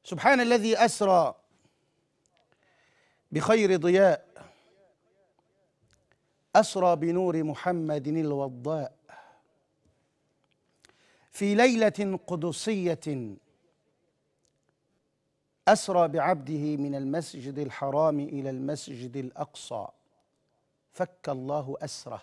سبحان الذي اسرى بخير ضياء اسرى بنور محمد الوضاء في ليله قدسيه اسرى بعبده من المسجد الحرام الى المسجد الاقصى فك الله اسره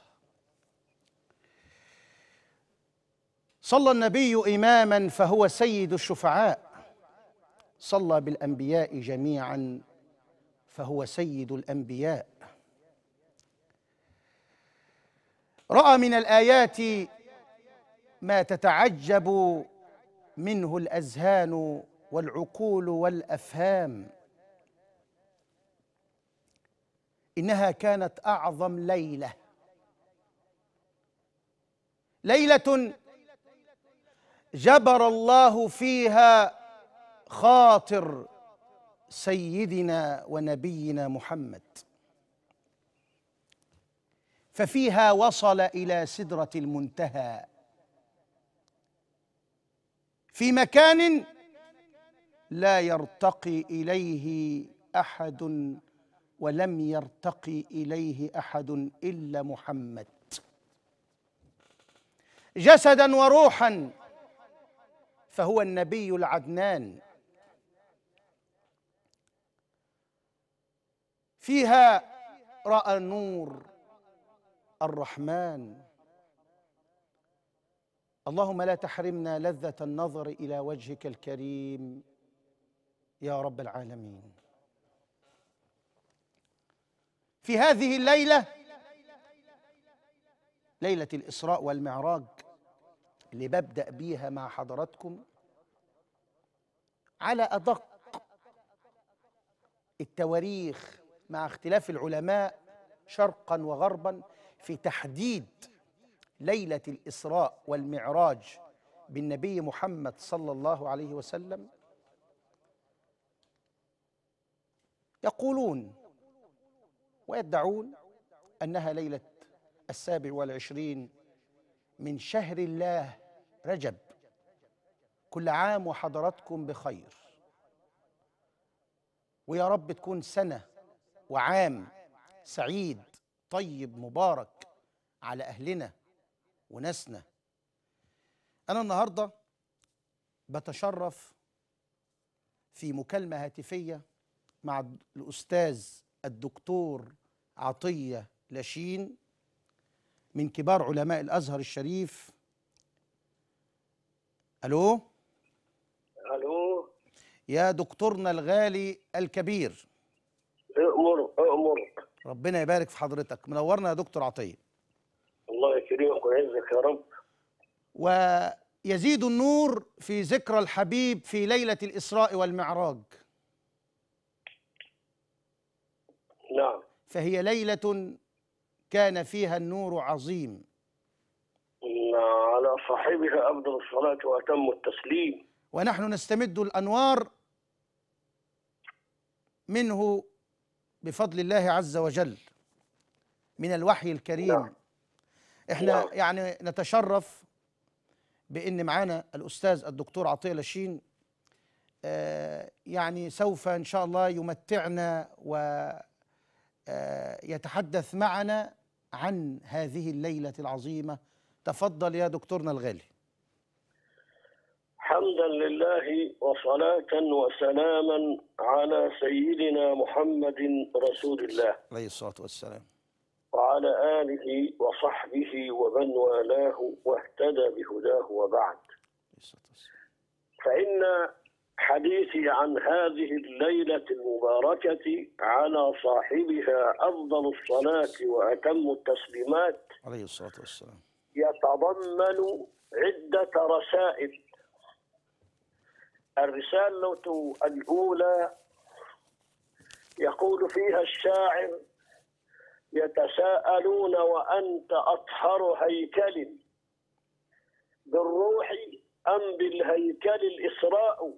صلى النبي اماما فهو سيد الشفعاء صلى بالانبياء جميعا فهو سيد الانبياء راى من الايات ما تتعجب منه الاذهان والعقول والافهام انها كانت اعظم ليله ليله جبر الله فيها خاطر سيدنا ونبينا محمد ففيها وصل الى سدره المنتهى في مكان لا يرتقي اليه احد ولم يرتقي اليه احد الا محمد جسدا وروحا فهو النبي العدنان فيها راى نور الرحمن اللهم لا تحرمنا لذه النظر الى وجهك الكريم يا رب العالمين في هذه الليله ليله الاسراء والمعراج اللي ببدا بيها مع حضراتكم على ادق التواريخ مع اختلاف العلماء شرقا وغربا في تحديد ليله الاسراء والمعراج بالنبي محمد صلى الله عليه وسلم يقولون ويدعون انها ليله السابع والعشرين من شهر الله رجب كل عام وحضراتكم بخير ويا رب تكون سنه وعام سعيد طيب مبارك على اهلنا وناسنا انا النهارده بتشرف في مكالمه هاتفيه مع الاستاذ الدكتور عطيه لاشين من كبار علماء الازهر الشريف الو الو يا دكتورنا الغالي الكبير امر امرك ربنا يبارك في حضرتك منورنا يا دكتور عطيه الله يكرمك ويعزك يا رب ويزيد النور في ذكرى الحبيب في ليله الاسراء والمعراج نعم فهي ليله كان فيها النور عظيم على صاحبها افضل الصلاه واتم التسليم ونحن نستمد الانوار منه بفضل الله عز وجل من الوحي الكريم نعم. احنا نعم. يعني نتشرف بان معانا الاستاذ الدكتور عطيه لاشين آه، يعني سوف ان شاء الله يمتعنا ويتحدث معنا عن هذه الليله العظيمه تفضل يا دكتورنا الغالي حمدا لله وصلاه وسلاما على سيدنا محمد رسول الله عليه الصلاه والسلام وعلى اله وصحبه ومن والاه واهتدى بهداه وبعد عليه الصلاه والسلام فإن حديثي عن هذه الليلة المباركة على صاحبها أفضل الصلاة وأتم التسليمات عليه الصلاه والسلام يتضمن عدة رسائل الرسالة الأولى يقول فيها الشاعر يتساءلون وأنت أطهر هيكل بالروح أم بالهيكل الإسراء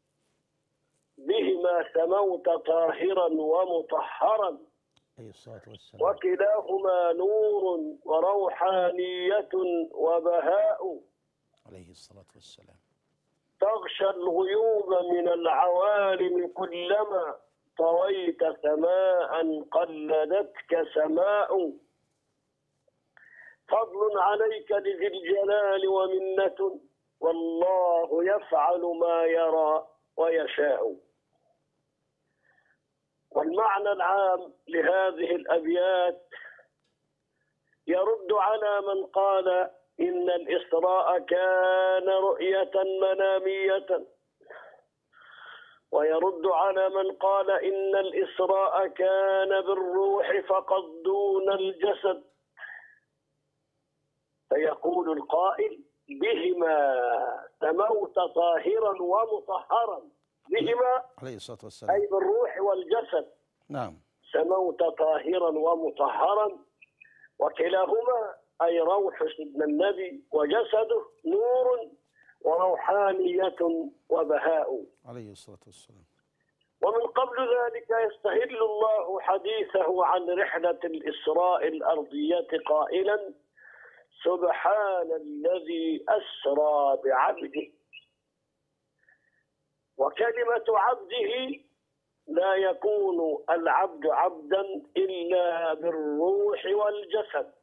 بهما سموت طاهرا ومطهرا عليه الصلاه والسلام وكلاهما نور وروحانية وبهاء عليه الصلاه والسلام تغشى الغيوب من العوالم كلما طويت سماء قلدتك سماء فضل عليك لذي الجلال ومنة والله يفعل ما يرى ويشاء والمعنى العام لهذه الأبيات يرد على من قال إن الإسراء كان رؤية منامية ويرد على من قال إن الإسراء كان بالروح فقط دون الجسد فيقول القائل بهما سموت طاهرا ومطهرا بهما عليه الصلاة والسلام أي بالروح والجسد نعم سموت طاهرا ومطهرا وكلاهما أي روح سيدنا النبي وجسده نور وروحانية وبهاء عليه الصلاة والسلام ومن قبل ذلك يستهل الله حديثه عن رحلة الإسراء الأرضية قائلا سبحان الذي أسرى بعبده وكلمة عبده لا يكون العبد عبدا إلا بالروح والجسد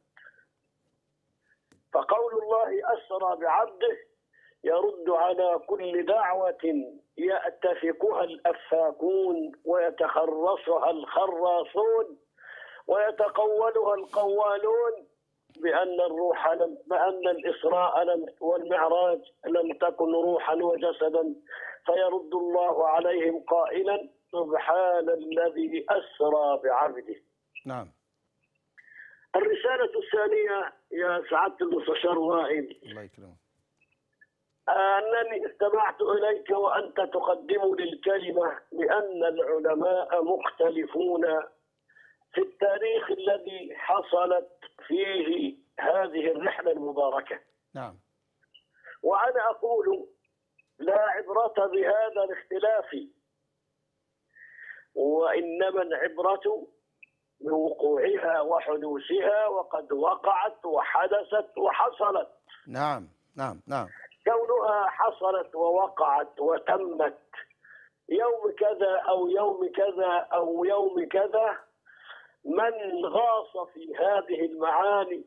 فقول الله أسرى بعبده يرد على كل دعوة يأتفكها الأفاكون ويتخرصها الخراصون ويتقولها القوالون بأن الروح لم بأن الإسراء لم والمعراج لم تكن روحا وجسدا فيرد الله عليهم قائلا سبحان الذي أسرى بعبده نعم الرسالة الثانية يا سعادة المستشار وائل الله يكرمك أنني استمعت إليك وأنت تقدم لي الكلمة لأن العلماء مختلفون في التاريخ الذي حصلت فيه هذه الرحلة المباركة نعم وأنا أقول لا عبرة بهذا الاختلاف وإنما العبرة بوقوعها وحدوثها وقد وقعت وحدثت وحصلت نعم نعم نعم كونها حصلت ووقعت وتمت يوم كذا او يوم كذا او يوم كذا من غاص في هذه المعاني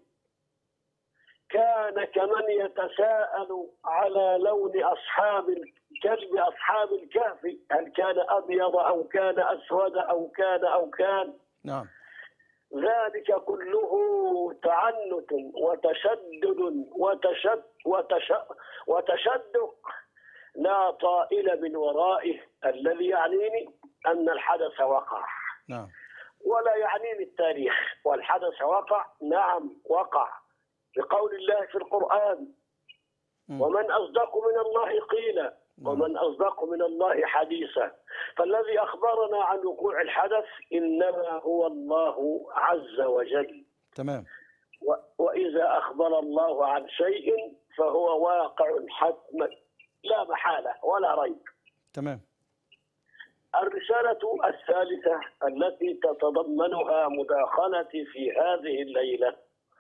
كان كمن يتساءل على لون اصحاب الكلب اصحاب الكهف هل كان ابيض او كان اسود او كان او كان نعم ذلك كله تعنت وتشدد وتشد وتش وتشدق لا طائل من ورائه الذي يعنيني أن الحدث وقع نعم ولا يعنيني التاريخ والحدث وقع نعم وقع بقول الله في القرآن مم. ومن أصدق من الله قيلا ومن أصدق من الله حديثا فالذي أخبرنا عن وقوع الحدث إنما هو الله عز وجل تمام و- وإذا أخبر الله عن شيء فهو واقع حتما لا محالة ولا ريب تمام الرسالة الثالثة التي تتضمنها مداخلتي في هذه الليلة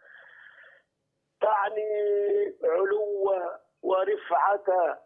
تعني علو ورفعة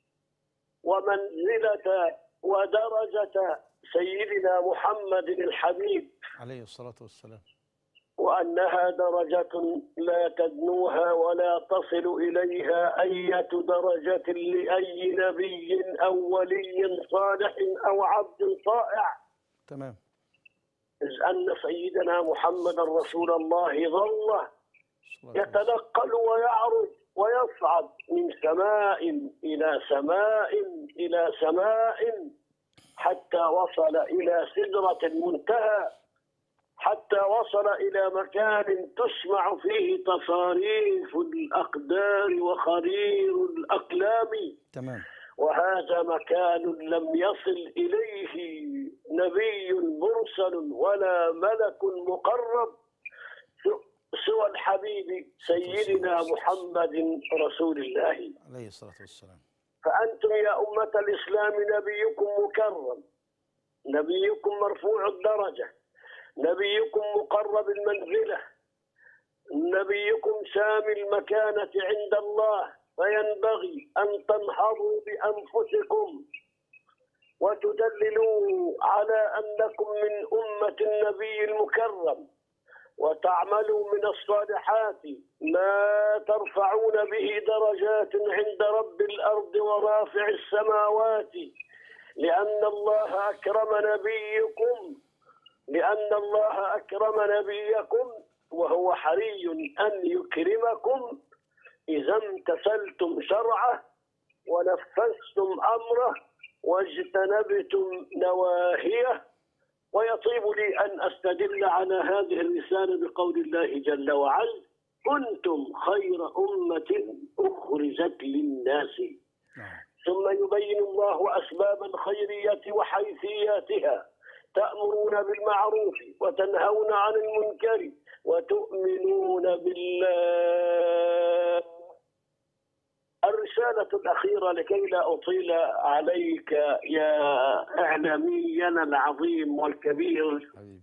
ومنزلة ودرجة سيدنا محمد الحبيب عليه الصلاة والسلام وأنها درجة لا تدنوها ولا تصل إليها أية درجة لأي نبي أو ولي صالح أو عبد طائع تمام إذ أن سيدنا محمد رسول الله ظل الصلاة والسلام. يتنقل ويعرج ويصعد من سماء إلى سماء إلى سماء حتى وصل إلى سدرة المنتهى حتى وصل إلى مكان تسمع فيه تصاريف الأقدار وخرير الأقلام تمام وهذا مكان لم يصل إليه نبي مرسل ولا ملك مقرب سوى الحبيب سيدنا محمد رسول الله عليه الصلاة والسلام فأنتم يا أمة الإسلام نبيكم مكرم نبيكم مرفوع الدرجة نبيكم مقرب المنزلة نبيكم سامي المكانة عند الله فينبغي أن تنهضوا بأنفسكم وتدللوا على أنكم من أمة النبي المكرم وتعملوا من الصالحات ما ترفعون به درجات عند رب الأرض ورافع السماوات لأن الله أكرم نبيكم لأن الله أكرم نبيكم وهو حري أن يكرمكم إذا امتثلتم شرعه ونفذتم أمره واجتنبتم نواهيه ويطيب لي أن أستدل على هذه الرسالة بقول الله جل وعلا كنتم خير أمة أخرجت للناس نعم ثم يبين الله أسباب الخيرية وحيثياتها تأمرون بالمعروف وتنهون عن المنكر وتؤمنون بالله الرسالة الأخيرة لكي لا أطيل عليك يا إعلامينا العظيم والكبير حبيبي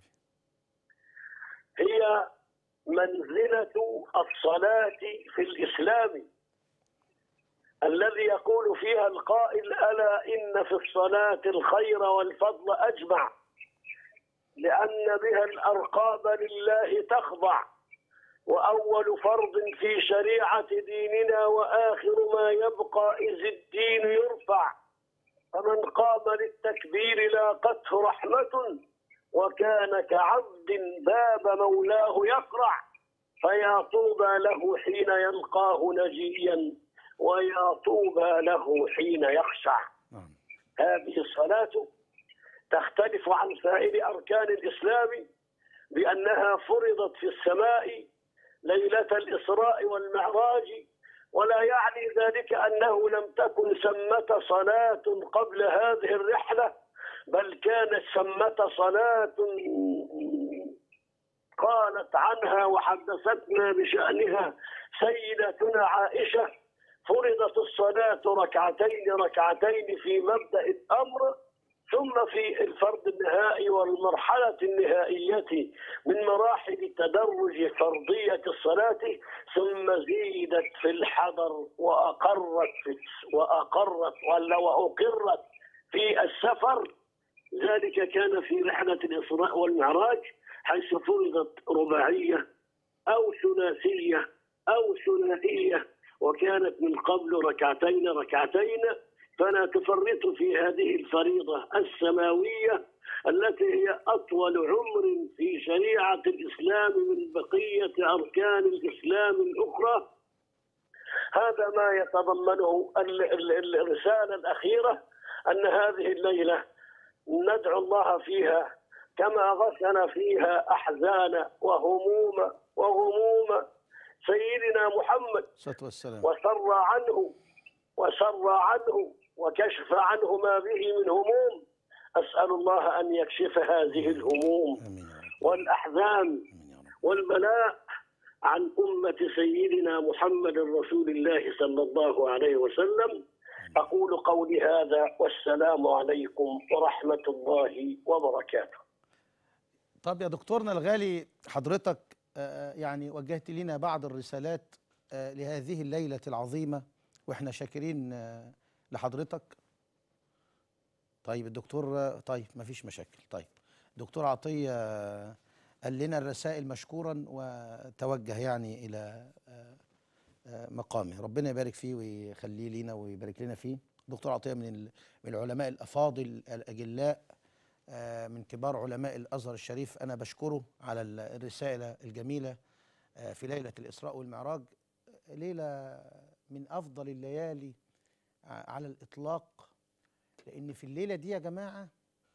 هي منزلة الصلاة في الإسلام الذي يقول فيها القائل ألا إن في الصلاة الخير والفضل أجمع لأن بها الأرقاب لله تخضع وأول فرض في شريعة ديننا وآخر ما يبقى إذ الدين يرفع فمن قام للتكبير لاقته رحمة وكان كعبد باب مولاه يقرع فيا طوبى له حين يلقاه نجيا ويا طوبى له حين يخشع نعم هذه الصلاة تختلف عن سائر أركان الإسلام بأنها فرضت في السماء ليلة الإسراء والمعراج ولا يعني ذلك أنه لم تكن ثمة صلاة قبل هذه الرحلة بل كانت ثمة صلاة قالت عنها وحدثتنا بشأنها سيدتنا عائشة فرضت الصلاة ركعتين ركعتين في مبدأ الأمر ثم في الفرض النهائي والمرحلة النهائية من مراحل تدرج فرضية الصلاة ثم زيدت في الحضر وأقرت في وأقرت ولا وأقرت في السفر ذلك كان في رحلة الإسراء والمعراج حيث فرضت رباعية أو ثلاثية أو ثنائية وكانت من قبل ركعتين ركعتين فلا تفرطوا في هذه الفريضة السماوية التي هي أطول عمر في شريعة الإسلام من بقية أركان الإسلام الأخرى هذا ما يتضمنه ال- ال- ال- الرسالة الأخيرة أن هذه الليلة ندعو الله فيها كما غسل فيها أحزان وهموم وغموم سيدنا محمد الصلاة والسلام وسر عنه وسر عنه وكشف عنه ما به من هموم أسأل الله أن يكشف هذه الهموم آمين يا رب والأحزان آمين يا رب والبلاء عن أمة سيدنا محمد رسول الله صلى الله عليه وسلم أقول قولي هذا والسلام عليكم ورحمة الله وبركاته طب يا دكتورنا الغالي حضرتك آه، يعني وجهت لنا بعض الرسالات آه، لهذه الليلة العظيمة واحنا شاكرين آه، لحضرتك طيب الدكتور آه، طيب ما فيش مشاكل طيب دكتور عطية آه، قال لنا الرسائل مشكورا وتوجه يعني إلى آه، آه، مقامه ربنا يبارك فيه ويخليه لينا ويبارك لنا فيه دكتور عطية من ال- من العلماء الأفاضل الأجلاء آه، من كبار علماء الازهر الشريف انا بشكره على ال- الرساله الجميله آه، في ليله الاسراء والمعراج آه، ليله من افضل الليالي ع- على الاطلاق لان في الليله دي يا جماعه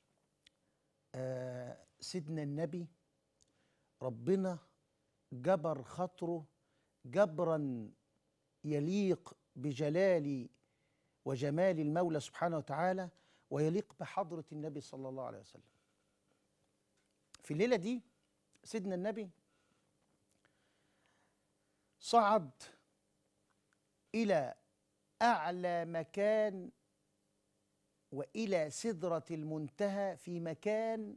آه، سيدنا النبي ربنا جبر خاطره جبرا يليق بجلال وجمال المولى سبحانه وتعالى ويليق بحضرة النبي صلى الله عليه وسلم في الليلة دي سيدنا النبي صعد إلى أعلى مكان وإلى سدرة المنتهى في مكان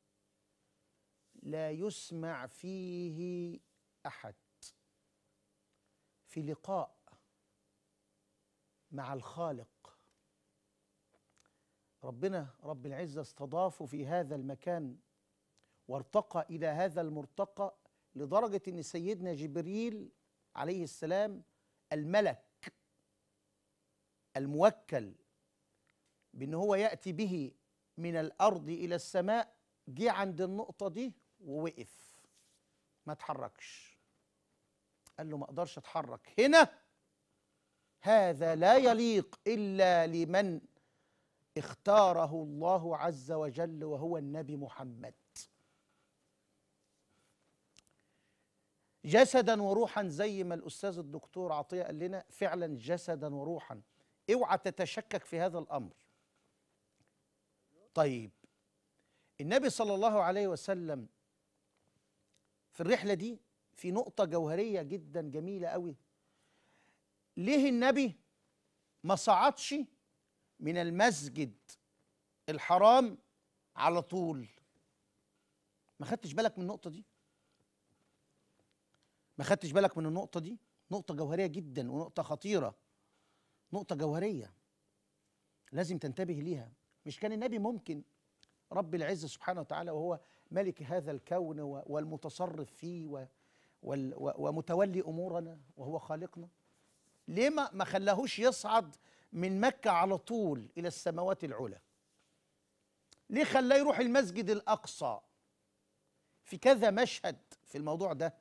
لا يسمع فيه أحد في لقاء مع الخالق ربنا رب العزة استضافه في هذا المكان وارتقى إلى هذا المرتقى لدرجة أن سيدنا جبريل عليه السلام الملك الموكل بأن هو يأتي به من الأرض إلى السماء جه عند النقطة دي ووقف ما تحركش قال له ما اقدرش اتحرك هنا هذا لا يليق الا لمن اختاره الله عز وجل وهو النبي محمد جسدا وروحا زي ما الاستاذ الدكتور عطيه قال لنا فعلا جسدا وروحا اوعى تتشكك في هذا الامر طيب النبي صلى الله عليه وسلم في الرحله دي في نقطه جوهريه جدا جميله قوي ليه النبي ما صعدش من المسجد الحرام على طول ما خدتش بالك من النقطه دي ما خدتش بالك من النقطه دي نقطه جوهريه جدا ونقطه خطيره نقطه جوهريه لازم تنتبه ليها مش كان النبي ممكن رب العزه سبحانه وتعالى وهو ملك هذا الكون و- والمتصرف فيه و- وال- و- ومتولي امورنا وهو خالقنا ليه ما ما خلاهوش يصعد من مكه على طول الى السماوات العلى ليه خلاه يروح المسجد الاقصى في كذا مشهد في الموضوع ده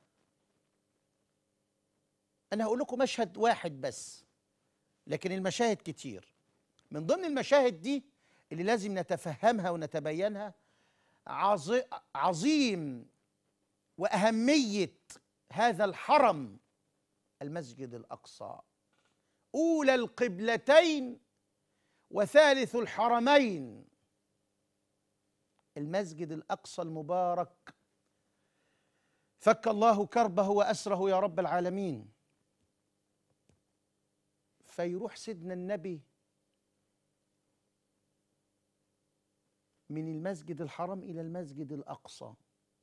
انا هقول لكم مشهد واحد بس لكن المشاهد كتير من ضمن المشاهد دي اللي لازم نتفهمها ونتبينها عظي- عظيم واهميه هذا الحرم المسجد الاقصى اولى القبلتين وثالث الحرمين المسجد الاقصى المبارك فك الله كربه واسره يا رب العالمين فيروح سيدنا النبي من المسجد الحرام الى المسجد الاقصى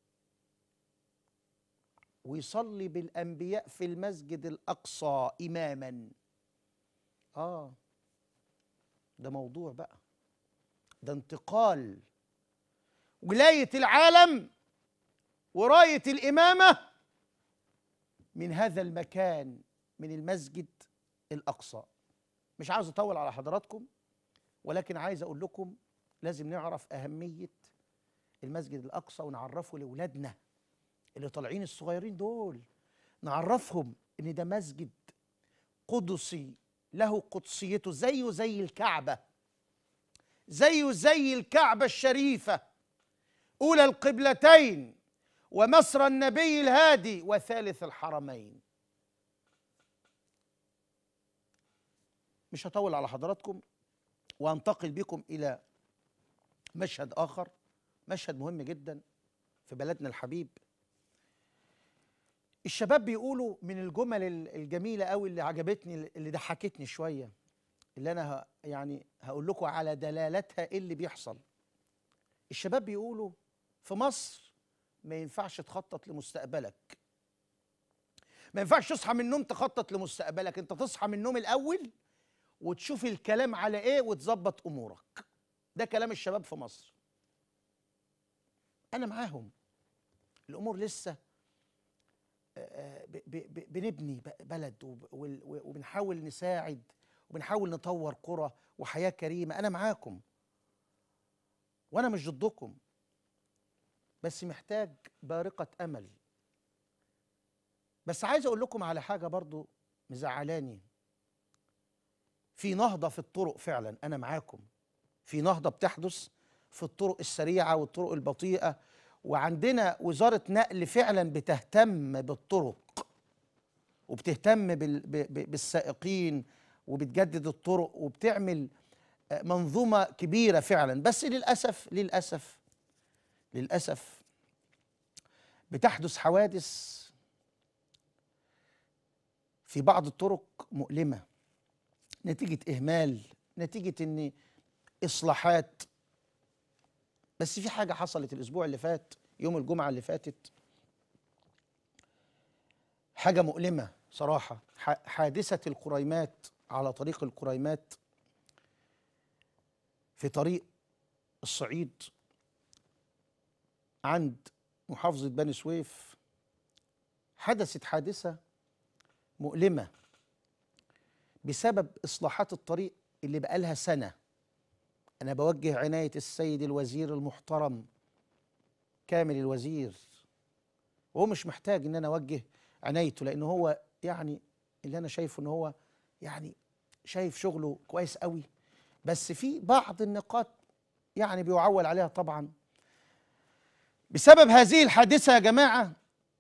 ويصلي بالانبياء في المسجد الاقصى اماما اه ده موضوع بقى ده انتقال ولايه العالم ورايه الامامه من هذا المكان من المسجد الاقصى مش عاوز اطول على حضراتكم ولكن عايز اقول لكم لازم نعرف اهميه المسجد الاقصى ونعرفه لاولادنا اللي طالعين الصغيرين دول نعرفهم ان ده مسجد قدسي له قدسيته زيه زي الكعبه زيه زي الكعبه الشريفه اولى القبلتين ومصر النبي الهادي وثالث الحرمين مش هطول على حضراتكم وانتقل بكم الى مشهد اخر مشهد مهم جدا في بلدنا الحبيب الشباب بيقولوا من الجمل ال- الجميله قوي اللي عجبتني اللي ضحكتني شويه اللي انا ه- يعني هقول لكم على دلالتها ايه اللي بيحصل الشباب بيقولوا في مصر ما ينفعش تخطط لمستقبلك ما ينفعش تصحى من النوم تخطط لمستقبلك انت تصحى من النوم الاول وتشوف الكلام على ايه وتظبط امورك ده كلام الشباب في مصر انا معاهم الامور لسه آه، ب- ب- ب- بنبني ب- بلد وب- وال- و- وبنحاول نساعد وبنحاول نطور قرى وحياه كريمه انا معاكم وانا مش ضدكم بس محتاج بارقه امل بس عايز اقول لكم على حاجه برضو مزعلاني في نهضه في الطرق فعلا انا معاكم في نهضه بتحدث في الطرق السريعه والطرق البطيئه وعندنا وزاره نقل فعلا بتهتم بالطرق وبتهتم بال- ب- ب- بالسائقين وبتجدد الطرق وبتعمل آه، منظومه كبيره فعلا بس للاسف للاسف للاسف بتحدث حوادث في بعض الطرق مؤلمه نتيجه اهمال نتيجه ان اصلاحات بس في حاجه حصلت الاسبوع اللي فات يوم الجمعه اللي فاتت حاجه مؤلمه صراحه ح- حادثه القريمات على طريق الكريمات في طريق الصعيد عند محافظة بني سويف حدثت حادثة مؤلمة بسبب إصلاحات الطريق اللي بقالها سنة أنا بوجه عناية السيد الوزير المحترم كامل الوزير وهو مش محتاج إن أنا أوجه عنايته لأن هو يعني اللي أنا شايفه إن هو يعني شايف شغله كويس قوي بس في بعض النقاط يعني بيعول عليها طبعا بسبب هذه الحادثة يا جماعة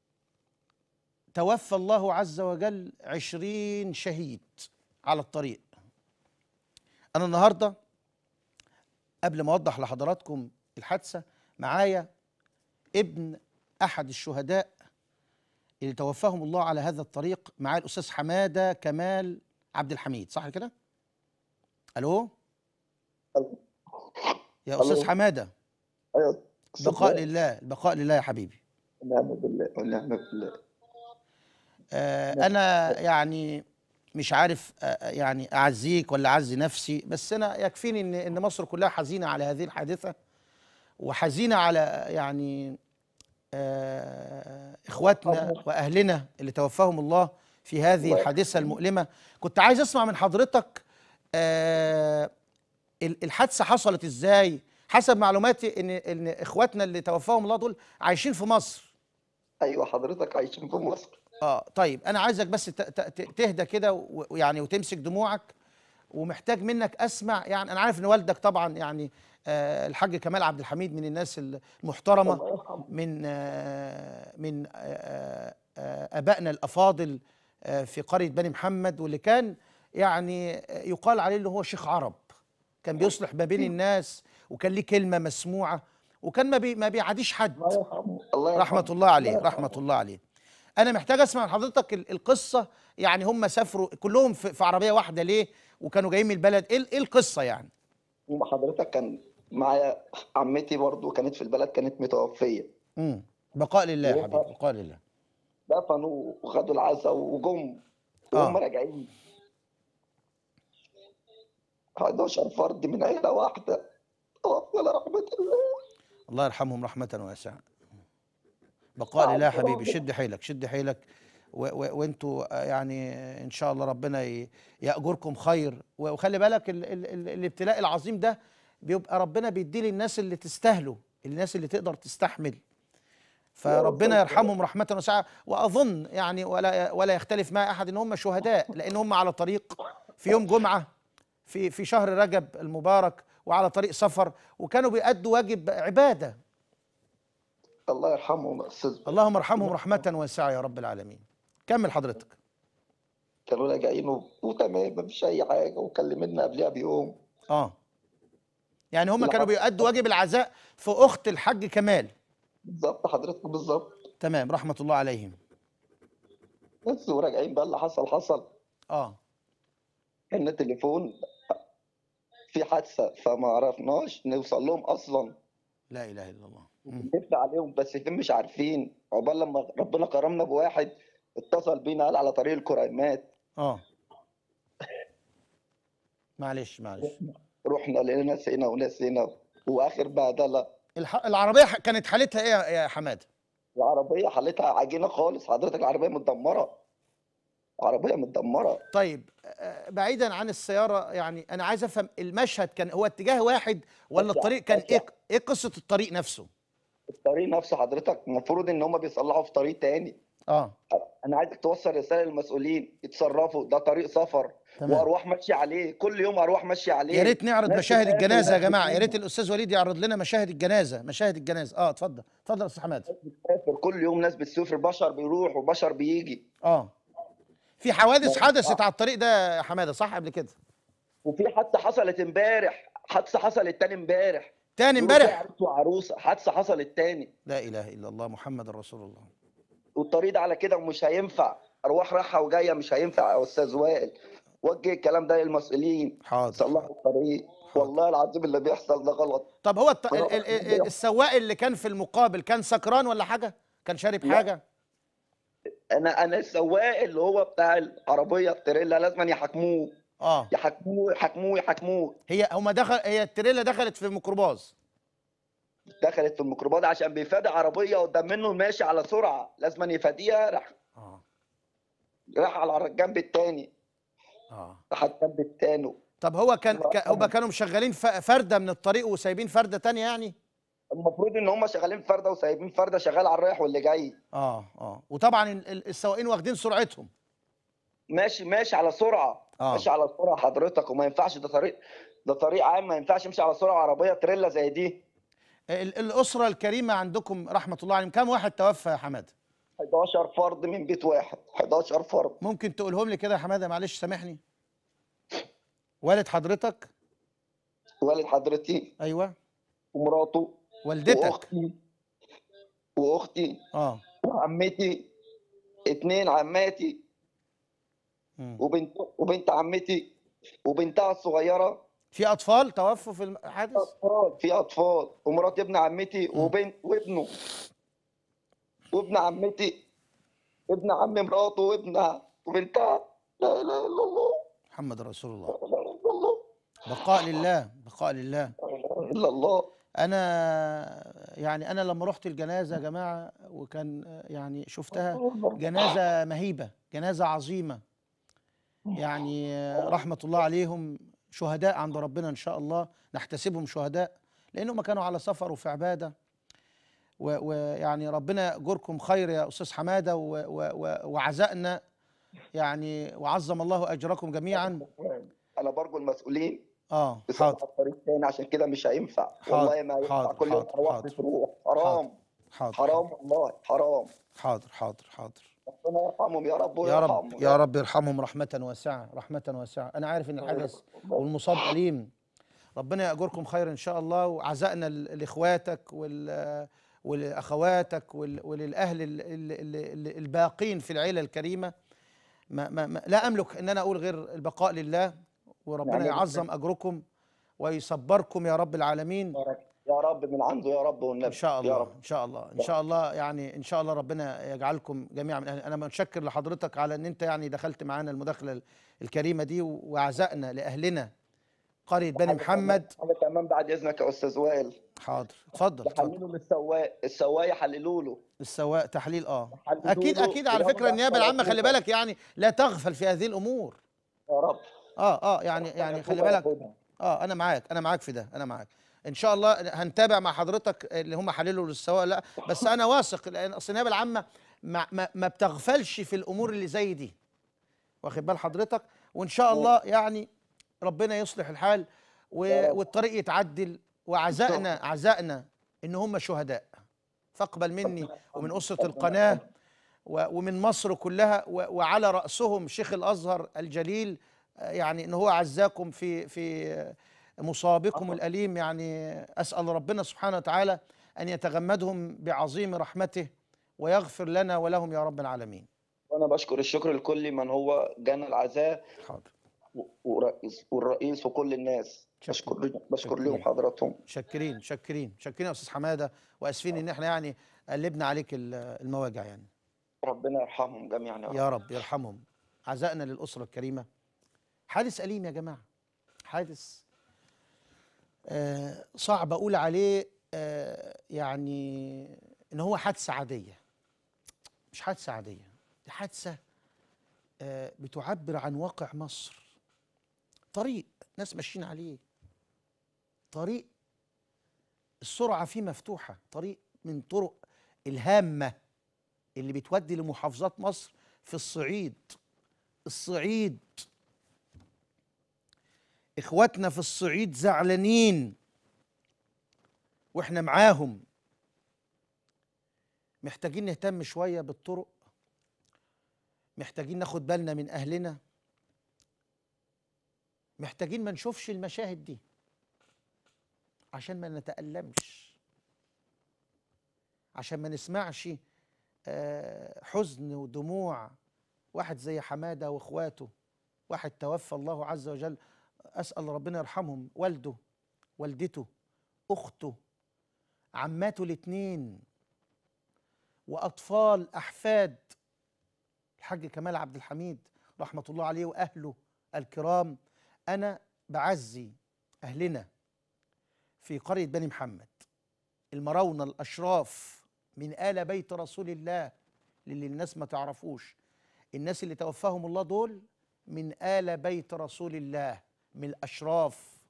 توفى الله عز وجل عشرين شهيد على الطريق أنا النهاردة قبل ما أوضح لحضراتكم الحادثة معايا ابن أحد الشهداء اللي توفاهم الله على هذا الطريق معايا الأستاذ حمادة كمال عبد الحميد صح كده؟ ألو؟ ألو. يا أستاذ ألو. حمادة ايوه بقاء لله البقاء لله يا حبيبي ونعم بالله ونعم بالله آه انا يعني مش عارف آه يعني اعزيك ولا اعزي نفسي بس انا يكفيني ان ان مصر كلها حزينه على هذه الحادثه وحزينه على يعني آه اخواتنا واهلنا اللي توفاهم الله في هذه الله الحادثه المؤلمه كنت عايز اسمع من حضرتك آه ال- الحادثه حصلت ازاي حسب معلوماتي ان ان اخواتنا اللي توفاهم الله دول عايشين في مصر ايوه حضرتك عايشين في مصر اه طيب انا عايزك بس ت- ت- ت- تهدى كده و- ويعني وتمسك دموعك ومحتاج منك اسمع يعني انا عارف ان والدك طبعا يعني آه الحاج كمال عبد الحميد من الناس المحترمه الله يرحمه من آه من آه آه ابائنا الافاضل آه في قريه بني محمد واللي كان يعني آه، يقال عليه اللي هو شيخ عرب كان بيصلح ما بين الناس وكان ليه كلمه مسموعه وكان ما بي ما بيعاديش حد الله يرحمه الله يرحمه رحمة الله عليه رحمة الله عليه أنا محتاج أسمع من حضرتك ال- القصة يعني هم سافروا كلهم في في عربية واحدة ليه وكانوا جايين من البلد إيه ال- إيه القصة يعني وحضرتك كان معايا عمتي برضو كانت في البلد كانت متوفيه امم بقاء لله يا حبيبي بقاء لله دفنوا وخدوا العزاء وجم وهم آه. راجعين 11 فرد من عيله واحده توفى لرحمه الله الله يرحمهم رحمة واسعة بقاء لله يا نعم. حبيبي شد حيلك شد حيلك و- و- وانتوا آه، يعني ان شاء الله ربنا ي- يأجركم خير و- وخلي بالك ال ال ال الابتلاء العظيم ده بيبقى ربنا بيديه للناس اللي تستاهله الناس اللي تقدر تستحمل فربنا يرحمهم رحمة واسعة وأظن يعني ولا ولا يختلف مع أحد إن هم شهداء لأن هم على طريق في يوم جمعة في في شهر رجب المبارك وعلى طريق سفر وكانوا بيأدوا واجب عبادة الله يرحمهم يا استاذ اللهم ارحمهم رحمة واسعة يا رب العالمين كمل حضرتك كانوا راجعين و- وتمام مفيش اي حاجه وكلمنا قبلها بيوم اه يعني هم لا. كانوا بيأدوا واجب العزاء في أخت الحاج كمال بالظبط حضرتك بالظبط تمام رحمة الله عليهم بس وراجعين بقى اللي حصل حصل اه ان التليفون في حادثه فما عرفناش نوصل لهم اصلا لا إله إلا الله مم. نفتح عليهم بس فين مش عارفين عقبال لما ربنا كرمنا بواحد اتصل بينا قال على طريق الكريمات اه معلش معلش رحنا لقينا ناس هنا وناس هنا واخر بهدله الح... العربية ح- كانت حالتها ايه يا- يا حماده؟ العربيه حالتها عجينه خالص حضرتك العربيه متدمره عربيه متدمره طيب آه، بعيدا عن السيارة يعني أنا عايز أفهم المشهد كان هو اتجاه واحد ولا أسرع، الطريق كان أسرع. إيه إيه قصة الطريق نفسه؟ الطريق نفسه حضرتك المفروض ان هم بيصلحوا في طريق تاني آه انا عايزك توصل رساله للمسؤولين يتصرفوا ده طريق سفر تمام. وارواح ماشيه عليه كل يوم ارواح ماشيه عليه يا ريت نعرض ناس مشاهد بتسافر الجنازة يا وناس جماعة يا بتيجي. ريت الأستاذ وليد يعرض لنا مشاهد الجنازة مشاهد الجنازة آه اتفضل اتفضل يا أستاذ حماده بتسافر كل يوم ناس بتسافر بشر بيروح وبشر بيجي آه في حوادث لا. حدثت على الطريق ده يا حماده صح قبل كده؟ وفي حادثه حصلت امبارح حادثه حصلت تاني امبارح تاني بيقولوا فيها امبارح عروس وعروسه حادثه حصلت تاني لا إله إلا الله محمد رسول الله والطريق ده على كده ومش هينفع ارواح رايحه وجايه مش هينفع يا استاذ وائل وجه الكلام ده للمسؤولين حاضر صلحوا الطريق والله العظيم اللي بيحصل ده غلط طب هو الط... ال... ورا- ال... ال... السواق اللي كان في المقابل كان سكران ولا حاجة؟ كان شارب لا. حاجة؟ انا انا السواق اللي هو بتاع العربيه التريلا لازم يحاكموه اه يحاكموه يحاكموه يحاكموه هي هما دخل هي التريلا دخلت في الميكروباص دخلت في الميكروباص عشان بيفادي عربيه قدام منه ماشي على سرعه لازم يفاديها راح اه راح على الجنب الثاني اه راح على الجنب الثاني طب هو كان الله كا- هما يرحمه. كانوا مشغلين ف- فرده من الطريق وسايبين فرده تانية يعني المفروض ان هم شغالين فرده وسايبين فرده شغال على الرايح واللي جاي اه اه وطبعا ال- ال- السواقين واخدين سرعتهم ماشي ماشي على سرعه آه. ماشي على سرعه حضرتك وما ينفعش ده طريق ده طريق عام ما ينفعش يمشي على سرعه عربيه تريلا زي دي ال- الاسره الكريمه عندكم رحمه الله عليهم كم واحد توفى يا حماده 11 فرد من بيت واحد 11 فرد ممكن تقولهم لي كده يا حماده معلش سامحني والد حضرتك والد حضرتي ايوه ومراته والدتك واختي واختي اه وعمتي اتنين عماتي مم. وبنت وبنت عمتي وبنتها الصغيره في اطفال توفوا في الحادث اطفال في اطفال ومرات ابن عمتي وبنت وابنه وابن عمتي ابن عم مراته وابنها وبنتها لا اله الا الله محمد رسول الله لا اله الا الله بقاء لله بقاء لله لا اله الا الله انا يعني انا لما رحت الجنازه يا جماعه وكان يعني شفتها جنازه مهيبه جنازه عظيمه يعني رحمه الله عليهم شهداء عند ربنا ان شاء الله نحتسبهم شهداء لانهم كانوا على سفر وفي عباده و- ويعني ربنا يأجركم خير يا استاذ حماده و- و- و- وعزائنا يعني وعظم الله اجركم جميعا انا برجو المسؤولين اه بصراحه حاضر الطريق تاني عشان كده مش هينفع حاضر، والله ما ينفع حاضر، كل يوم حاضر، ارواح حاضر. بتروح حرام حاضر حرام والله حرام حاضر حاضر حاضر ربنا يرحمهم يا رب يا رب ويرحمهم يا رب يرحمهم رحمة واسعة رحمة واسعة أنا عارف إن الحدث والمصاب أليم ربنا يأجركم خير إن شاء الله وعزائنا ل- لإخواتك وال ولأخواتك وال- وللأهل ال- ال- ال- ال- الباقين في العيلة الكريمة ما ما ما لا أملك إن أنا أقول غير البقاء لله وربنا نعم. يعظم أجركم ويصبركم يا رب العالمين يا رب يا رب من عنده يا رب والنبي ان شاء يا الله رب ان شاء الله ان شاء الله يعني ان شاء الله ربنا يجعلكم جميعا من أهل انا متشكر لحضرتك على ان انت يعني دخلت معانا المداخله ال- الكريمه دي وعزائنا لاهلنا قريه بني محمد حاجه كمان بعد اذنك يا استاذ وائل حاضر اتفضل اتفضل يحللوا للسواق السواق يحللوا له السواق تحليل اه يحللوا اكيد له اكيد على وياخد فكره النيابه أحسن العامه خلي عقوبة. بالك يعني لا تغفل في هذه الامور يا رب اه اه يعني يعني خلي عقوبة بالك ياخدها. اه انا معاك انا معاك في ده انا معاك ان شاء الله هنتابع مع حضرتك اللي هم حللوا للسواق لا بس انا واثق لان اصل النيابه العامه ما, ما, ما بتغفلش في الامور اللي زي دي واخد بال حضرتك وان شاء الله يعني ربنا يصلح الحال يا و- رب. والطريق يتعدل وعزائنا عزائنا ان هم شهداء فاقبل مني ومن اسره القناه و- ومن مصر كلها و- وعلى رأسهم شيخ الأزهر الجليل آه، يعني إن هو عزاكم في في آه، مصابكم الأليم يعني أسأل ربنا سبحانه وتعالى أن يتغمدهم بعظيم رحمته ويغفر لنا ولهم يا رب العالمين وانا بشكر الشكر لكل من هو جانا العزاء حاضر و- ورئيس والرئيس وكل الناس شكراً. بشكر بشكر لهم شكراً. حضراتهم شاكرين شاكرين شاكرين يا أستاذ حمادة وأسفين إن إحنا يعني قلبنا عليك ال- المواجع يعني ربنا يرحمهم جميعا يا رب يا رب يرحمهم عزائنا للأسرة الكريمة حادث أليم يا جماعة حادث آه صعب أقول عليه آه يعني إن هو حادثة عادية مش حادثة عادية دي حادثة آه بتعبر عن واقع مصر طريق ناس ماشيين عليه طريق السرعة فيه مفتوحة طريق من طرق الهامة اللي بتودي لمحافظات مصر في الصعيد الصعيد اخواتنا في الصعيد زعلانين واحنا معاهم محتاجين نهتم شويه بالطرق محتاجين ناخد بالنا من اهلنا محتاجين ما نشوفش المشاهد دي عشان ما نتألمش عشان ما نسمعش آه، حزن ودموع واحد زي حماده واخواته واحد توفى الله عز وجل اسال ربنا يرحمهم والده والدته اخته عماته الاثنين واطفال احفاد الحاج كمال عبد الحميد رحمه الله عليه واهله الكرام انا بعزي اهلنا في قريه بني محمد المراونه الاشراف من ال بيت رسول الله للي الناس ما تعرفوش الناس اللي توفاهم الله دول من ال بيت رسول الله من الاشراف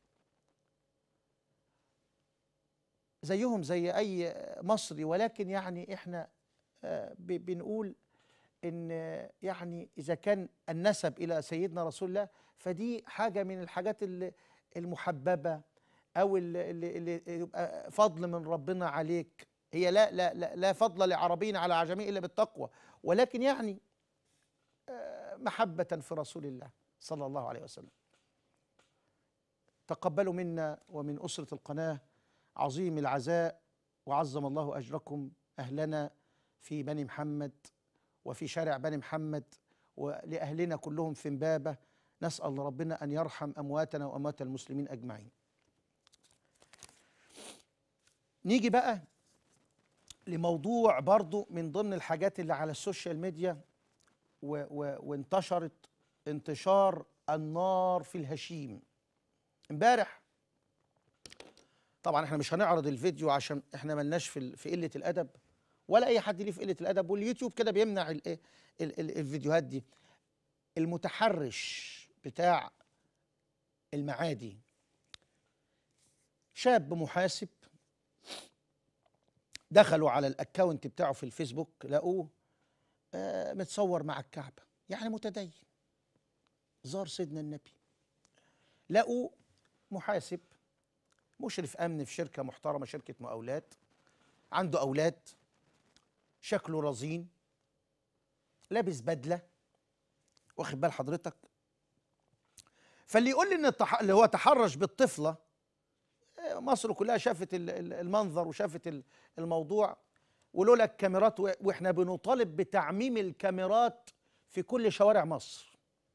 زيهم زي اي مصري ولكن يعني احنا آه، ب- بنقول ان آه، يعني اذا كان النسب الى سيدنا رسول الله فدي حاجه من الحاجات اللي المحببه او اللي, اللي, اللي يبقى فضل من ربنا عليك هي لا لا لا, لا فضل لعربي على عجمي الا بالتقوى ولكن يعني آه، محبه في رسول الله صلى الله عليه وسلم تقبلوا منا ومن اسره القناه عظيم العزاء وعظم الله اجركم اهلنا في بني محمد وفي شارع بني محمد ولاهلنا كلهم في امبابه نسال ربنا ان يرحم امواتنا واموات المسلمين اجمعين. نيجي بقى لموضوع برضو من ضمن الحاجات اللي على السوشيال ميديا و و وانتشرت انتشار النار في الهشيم. امبارح طبعا احنا مش هنعرض الفيديو عشان احنا ملناش في ال- في قله الادب ولا اي حد ليه في قله الادب واليوتيوب كده بيمنع الايه ال- ال- الفيديوهات دي المتحرش بتاع المعادي شاب محاسب دخلوا على الاكونت بتاعه في الفيسبوك لقوه آه متصور مع الكعبه يعني متدين زار سيدنا النبي لقوا محاسب مشرف امن في شركه محترمه شركه مقاولات عنده اولاد شكله رزين لابس بدله واخد بال حضرتك فاللي يقول لي ان التح... اللي هو تحرش بالطفله آه، مصر كلها شافت ال- ال- المنظر وشافت ال- الموضوع ولولا الكاميرات و- واحنا بنطالب بتعميم الكاميرات في كل شوارع مصر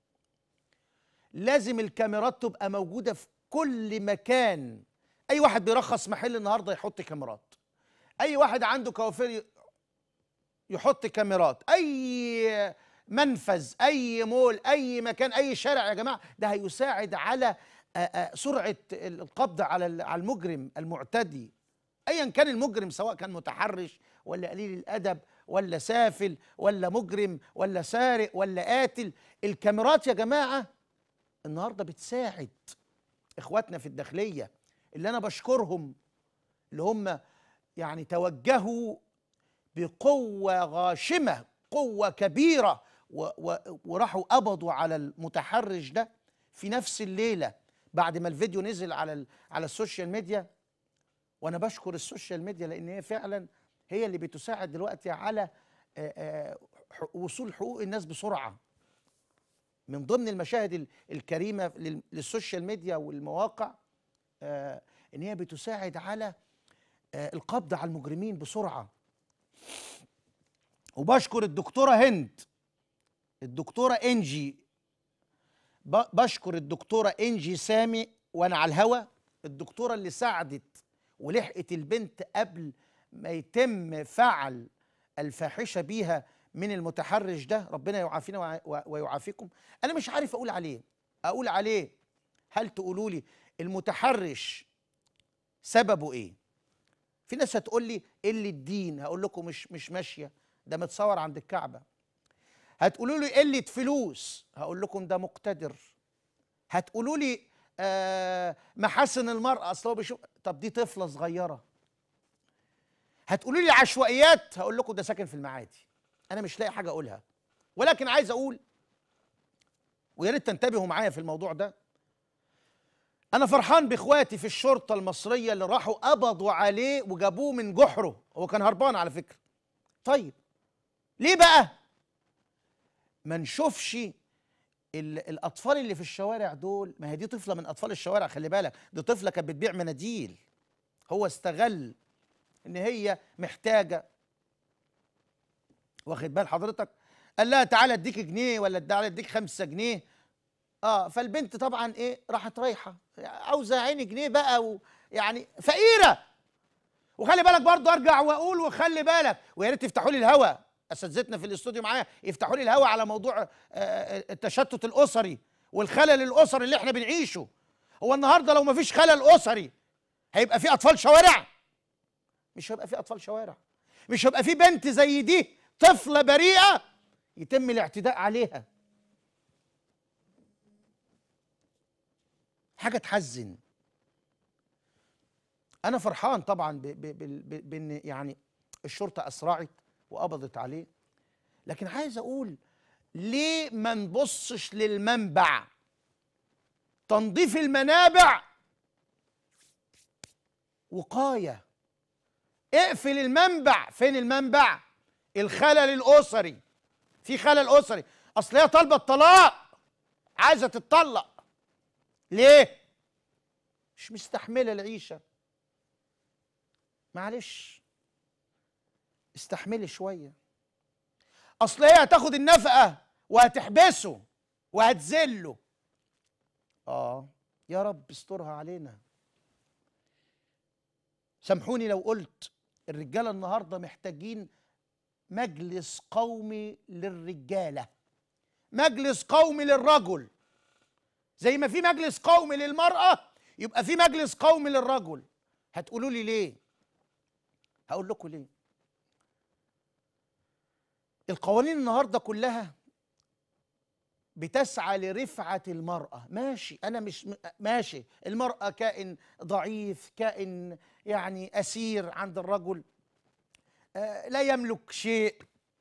لازم الكاميرات تبقى موجوده في كل مكان اي واحد بيرخص محل النهارده يحط كاميرات اي واحد عنده كوافير ي- يحط كاميرات اي منفذ اي مول اي مكان اي شارع يا جماعه ده هيساعد على آه، آه، سرعه القبض على ال- على المجرم المعتدي ايا كان المجرم سواء كان متحرش ولا قليل الادب ولا سافل ولا مجرم ولا سارق ولا قاتل الكاميرات يا جماعه النهارده بتساعد اخواتنا في الداخليه اللي انا بشكرهم اللي هم يعني توجهوا بقوه غاشمه قوه كبيره و و وراحوا قبضوا على المتحرش ده في نفس الليله بعد ما الفيديو نزل على ال على السوشيال ميديا وانا بشكر السوشيال ميديا لان هي فعلا هي اللي بتساعد دلوقتي على آه، آه، ح- وصول حقوق الناس بسرعه من ضمن المشاهد ال- الكريمه لل- للسوشيال ميديا والمواقع آه، ان هي بتساعد على آه، القبض على المجرمين بسرعه وبشكر الدكتوره هند الدكتوره انجي ب- بشكر الدكتوره انجي سامي وانا على الهوا الدكتوره اللي ساعدت ولحقت البنت قبل ما يتم فعل الفاحشه بيها من المتحرش ده ربنا يعافينا ويع- و- ويعافيكم انا مش عارف اقول عليه اقول عليه هل تقولوا لي المتحرش سببه ايه في ناس هتقول لي قله الدين هقول لكم مش مش ماشيه ده متصور عند الكعبه هتقولوا لي قله فلوس هقول لكم ده مقتدر هتقولوا لي آه محاسن المرأة أصل هو بيشوف طب دي طفلة صغيرة هتقولوا لي عشوائيات هقول لكم ده ساكن في المعادي أنا مش لاقي حاجة أقولها ولكن عايز أقول ويا ريت تنتبهوا معايا في الموضوع ده أنا فرحان بإخواتي في الشرطة المصرية اللي راحوا قبضوا عليه وجابوه من جحره هو كان هربان على فكرة طيب ليه بقى ما نشوفش ال- الاطفال اللي في الشوارع دول ما هي دي طفله من اطفال الشوارع خلي بالك دي طفله كانت بتبيع مناديل هو استغل ان هي محتاجه واخد بال حضرتك قال لها تعالى اديك جنيه ولا تعالى اديك خمسة جنيه اه فالبنت طبعا ايه راحت رايحه عاوزه عيني جنيه بقى و يعني فقيره وخلي بالك برضه ارجع واقول وخلي بالك ويا ريت تفتحوا لي الهوا اساتذتنا في الاستوديو معايا يفتحوا لي الهوا على موضوع آه، آه، التشتت الاسري والخلل الاسري اللي احنا بنعيشه هو النهارده لو مفيش خلل اسري هيبقى في اطفال شوارع مش هيبقى في اطفال شوارع مش هيبقى في بنت زي دي طفله بريئه يتم الاعتداء عليها حاجه تحزن انا فرحان طبعا ب- ب- بال- ب- بان يعني الشرطه اسرعت وقبضت عليه لكن عايز اقول ليه ما نبصش للمنبع تنظيف المنابع وقايه اقفل المنبع فين المنبع الخلل الاسري في خلل اسري اصل هي طالبه الطلاق عايزه تتطلق ليه مش مستحمله العيشه معلش استحملي شويه اصل هي هتاخد النفقه وهتحبسه وهتذله اه يا رب استرها علينا سامحوني لو قلت الرجاله النهارده محتاجين مجلس قومي للرجاله مجلس قومي للرجل زي ما في مجلس قومي للمراه يبقى في مجلس قومي للرجل هتقولوا لي ليه هقول لكم ليه القوانين النهارده كلها بتسعى لرفعة المرأة ماشي أنا مش م- ماشي المرأة كائن ضعيف كائن يعني أسير عند الرجل آه لا يملك شيء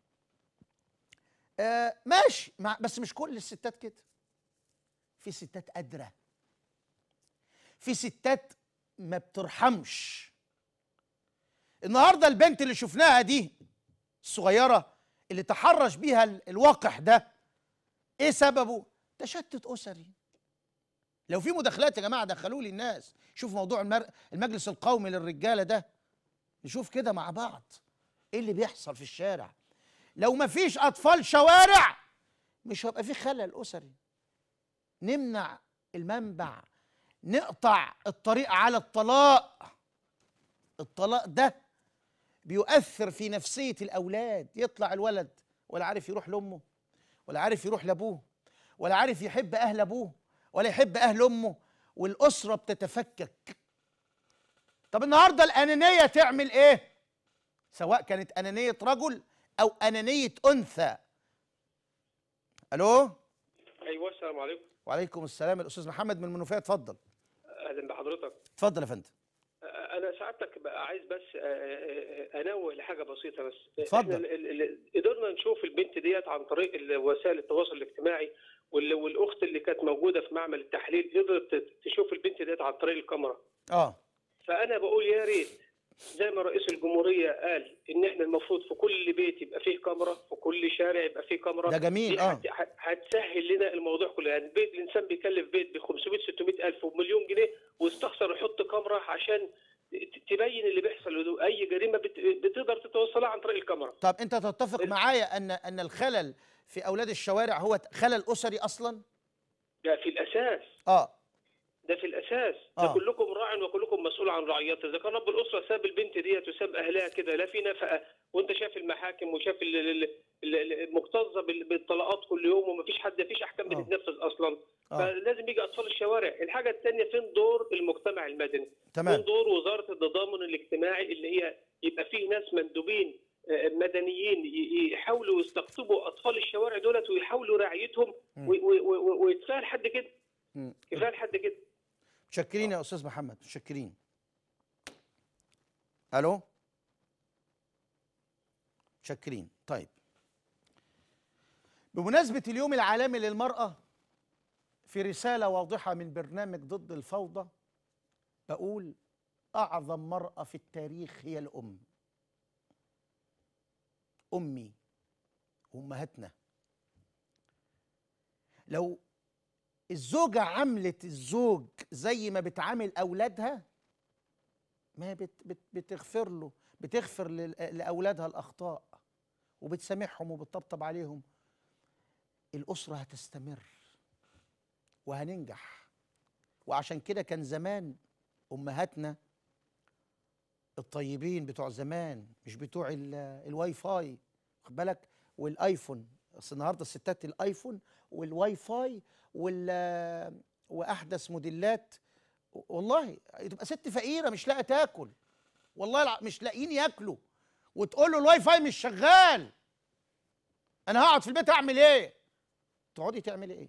آه ماشي مع بس مش كل الستات كده في ستات قادرة في ستات ما بترحمش النهارده البنت اللي شفناها دي الصغيرة اللي تحرش بيها ال- الوقح ده ايه سببه تشتت اسري لو في مداخلات يا جماعه دخلوا لي الناس شوف موضوع المر... المجلس القومي للرجاله ده نشوف كده مع بعض ايه اللي بيحصل في الشارع لو ما فيش اطفال شوارع مش هيبقى في خلل اسري نمنع المنبع نقطع الطريق على الطلاق الطلاق ده بيؤثر في نفسيه الاولاد يطلع الولد ولا عارف يروح لامه ولا عارف يروح لابوه ولا عارف يحب اهل ابوه ولا يحب اهل امه والاسره بتتفكك طب النهارده الانانيه تعمل ايه سواء كانت انانيه رجل او انانيه انثى الو ايوه السلام عليكم وعليكم السلام الاستاذ محمد من المنوفيه اتفضل اهلا بحضرتك اتفضل يا فندم انا سعادتك بقى عايز بس انوه لحاجه بسيطه بس اتفضل. احنا ال- ال- ال- قدرنا نشوف البنت ديت عن طريق ال- وسائل التواصل الاجتماعي وال- والاخت اللي كانت موجوده في معمل التحليل قدرت تشوف البنت ديت عن طريق الكاميرا اه فانا بقول يا ريت زي ما رئيس الجمهوريه قال ان احنا المفروض في كل بيت يبقى فيه كاميرا في كل شارع يبقى فيه كاميرا ده جميل، دي آه. هت- هت- هتسهل لنا الموضوع كله يعني البيت الانسان بيكلف بيت ب 500 600 الف ومليون جنيه واستخسر يحط كاميرا عشان ت- تبين اللي بيحصل اي جريمه بت- بتقدر تتوصلها عن طريق الكاميرا طب انت تتفق معايا ان ان الخلل في اولاد الشوارع هو خلل اسري اصلا ده في الاساس اه ده في الاساس ده آه. كلكم راع وكلكم مسؤول عن رعيته اذا كان رب الاسره ساب البنت ديت وساب اهلها كده لا في نفقه وانت شايف المحاكم وشايف ال- ال- ال- ال- المكتظه بال- بالطلاقات كل يوم ومفيش حد مفيش احكام آه. بتتنفذ اصلا آه. فلازم يجي اطفال الشوارع الحاجه الثانيه فين دور المجتمع المدني تمام. فين دور وزاره التضامن الاجتماعي اللي هي يبقى فيه ناس مندوبين آه، مدنيين ي- يحاولوا يستقطبوا اطفال الشوارع دولت ويحاولوا رعايتهم مم. و- و- و- ويتفاعل لحد كده مم. كفايه لحد كده متشكرين يا استاذ محمد متشكرين الو متشكرين طيب بمناسبة اليوم العالمي للمرأة في رسالة واضحة من برنامج ضد الفوضى بقول أعظم مرأة في التاريخ هي الأم أمي أمهاتنا لو الزوجة عملت الزوج زي ما بتعامل أولادها ما هي بت بت بتغفر له بتغفر لل- لأولادها الأخطاء وبتسامحهم وبتطبطب عليهم الأسرة هتستمر وهننجح وعشان كده كان زمان أمهاتنا الطيبين بتوع زمان مش بتوع ال- الواي فاي خد بالك والايفون اصل النهارده الستات الايفون والواي فاي وال واحدث موديلات والله تبقى ست فقيره مش لاقيه تاكل والله الع- مش لاقيين ياكلوا وتقول له الواي فاي مش شغال انا هقعد في البيت اعمل ايه تقعدي تعملي ايه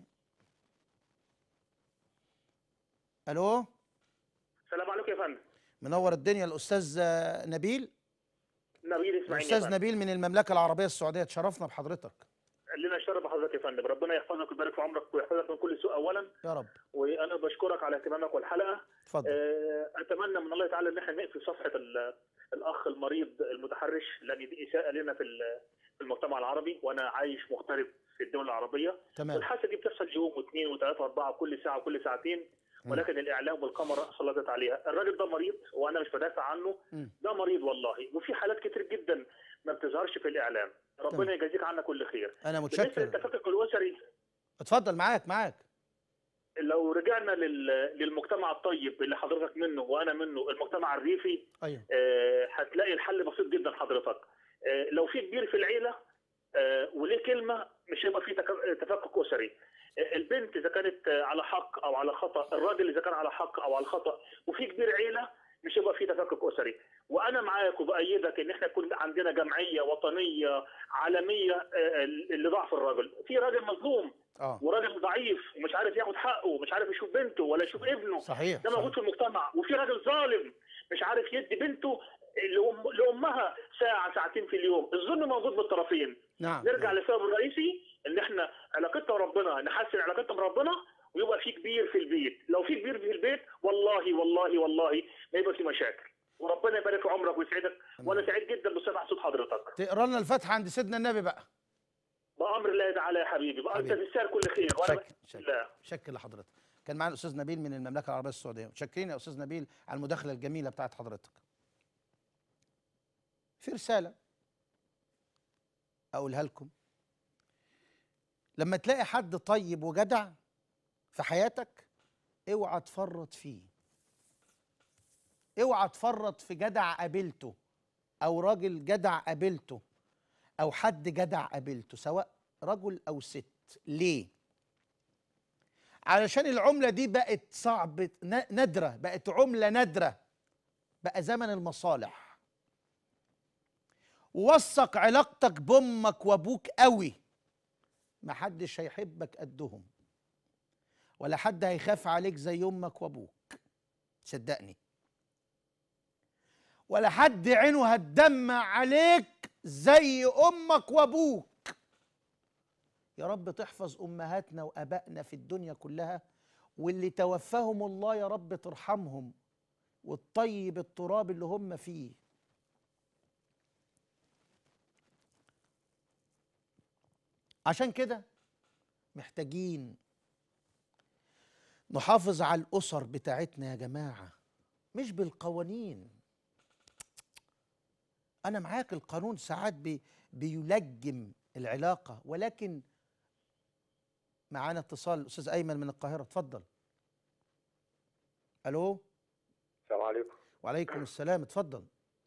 الو السلام عليكم يا فندم منور الدنيا الاستاذ آه، نبيل نبيل اسماعيل يا الاستاذ فندم نبيل من المملكه العربيه السعوديه تشرفنا بحضرتك لنا الشرف بحضرتك يا فندم ربنا يحفظك ويبارك في عمرك ويحفظك من كل سوء اولا يا رب وانا بشكرك على اهتمامك والحلقه اتفضل آه، اتمنى من الله تعالى ان احنا نقفل صفحه ال- الاخ المريض المتحرش لان دي اساءه لنا في ال- في المجتمع العربي وانا عايش مغترب في الدول العربيه تمام والحادثه دي بتحصل يوم واثنين وثلاثه واربعه كل ساعه وكل ساعتين مم. ولكن الاعلام والكاميرا سلطت عليها الراجل ده مريض وانا مش بدافع عنه مم. ده مريض والله وفي حالات كتير جدا ما بتظهرش في الاعلام ربنا تمام. يجازيك عنا كل خير انا بالنسبه متشكر للتفكك الاسري اتفضل معاك معاك لو رجعنا لل- للمجتمع الطيب اللي حضرتك منه وانا منه المجتمع الريفي ايوه آه، هتلاقي الحل بسيط جدا حضرتك آه، لو في كبير في العيله آه، وليه كلمه مش هيبقى في تك- تفكك اسري آه، البنت اذا كانت آه، على حق او على خطا الراجل اذا كان على حق او على خطا وفي كبير عيله مش هيبقى في تفكك اسري وانا معاك وبايدك ان احنا يكون عندنا جمعيه وطنيه عالميه آه، لضعف الرجل في راجل مظلوم اه وراجل ضعيف ومش عارف ياخد حقه ومش عارف يشوف بنته ولا يشوف ابنه صحيح ده موجود صحيح. في المجتمع وفي راجل ظالم مش عارف يدي بنته لأم لامها ساعه ساعتين في اليوم الظلم موجود بالطرفين نعم نرجع نعم. للسبب الرئيسي ان احنا علاقتنا بربنا نحسن علاقتنا بربنا ويبقى في كبير في البيت لو في كبير في البيت والله والله والله ما يبقى في مشاكل وربنا يبارك في عمرك ويسعدك وانا سعيد جدا بسمع صوت حضرتك تقرا لنا الفاتحه عند سيدنا النبي بقى بامر الله تعالى يا حبيبي بقى انت حبيبي. تستاهل كل خير وانا شكر بسم شكر الله شكر لحضرتك كان معانا الاستاذ نبيل من المملكه العربيه السعوديه متشكرين يا استاذ نبيل على المداخله الجميله بتاعت حضرتك في رساله اقولها لكم لما تلاقي حد طيب وجدع في حياتك اوعى تفرط فيه اوعى تفرط في جدع قابلته او راجل جدع قابلته او حد جدع قابلته سواء رجل او ست ليه علشان العمله دي بقت صعب ن- نادره بقت عمله نادره بقى زمن المصالح ووثق علاقتك بامك وابوك قوي محدش هيحبك قدهم ولا حد هيخاف عليك زي امك وابوك صدقني ولا حد عينه هتدمع عليك زي امك وابوك يا رب تحفظ امهاتنا وابائنا في الدنيا كلها واللي توفاهم الله يا رب ترحمهم وتطيب التراب اللي هم فيه عشان كده محتاجين نحافظ على الاسر بتاعتنا يا جماعه مش بالقوانين انا معاك القانون ساعات بي بيلجم العلاقه ولكن معانا اتصال الاستاذ ايمن من القاهره اتفضل الو السلام عليكم وعليكم السلام اتفضل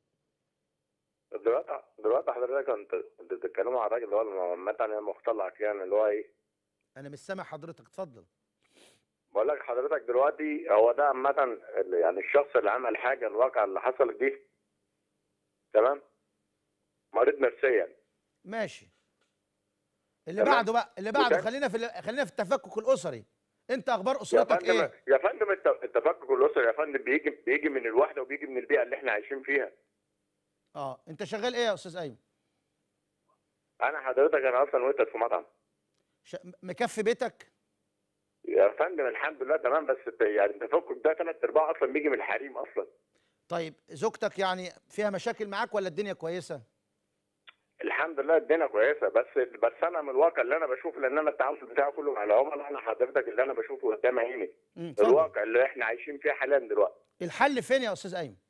دلوقتي دلوقتي حضرتك انت انت بتتكلموا على الراجل اللي هو مثلا المختلع يعني اللي هو ايه انا مش سامع حضرتك اتفضل بقول لك حضرتك دلوقتي هو ده عامة ال- يعني الشخص اللي عمل حاجة الواقعة اللي حصلت دي تمام مريض نفسيا ماشي اللي تمام. بعده بقى اللي بعده وده- خلينا في ال- خلينا في التفكك الاسري انت اخبار يا اسرتك فندم ايه يا فندم الت- التفكك الأسري يا فندم بيجي بيجي من الوحدة وبيجي من البيئة اللي احنا عايشين فيها اه انت شغال ايه يا استاذ ايمن أنا حضرتك أنا أصلا ويتر في مطعم ش... مكفي بيتك يا فندم الحمد لله تمام بس الت- يعني التفكك ده ثلاث أرباع أصلا بيجي من الحريم أصلا طيب زوجتك يعني فيها مشاكل معاك ولا الدنيا كويسه الحمد لله الدنيا كويسه بس بس انا من الواقع اللي انا بشوفه لان انا التعامل بتاعي كله مع العملاء انا حضرتك اللي انا بشوفه قدام عيني مم، اتفضل الواقع اللي احنا عايشين فيه حاليا دلوقتي الحل فين يا استاذ ايمن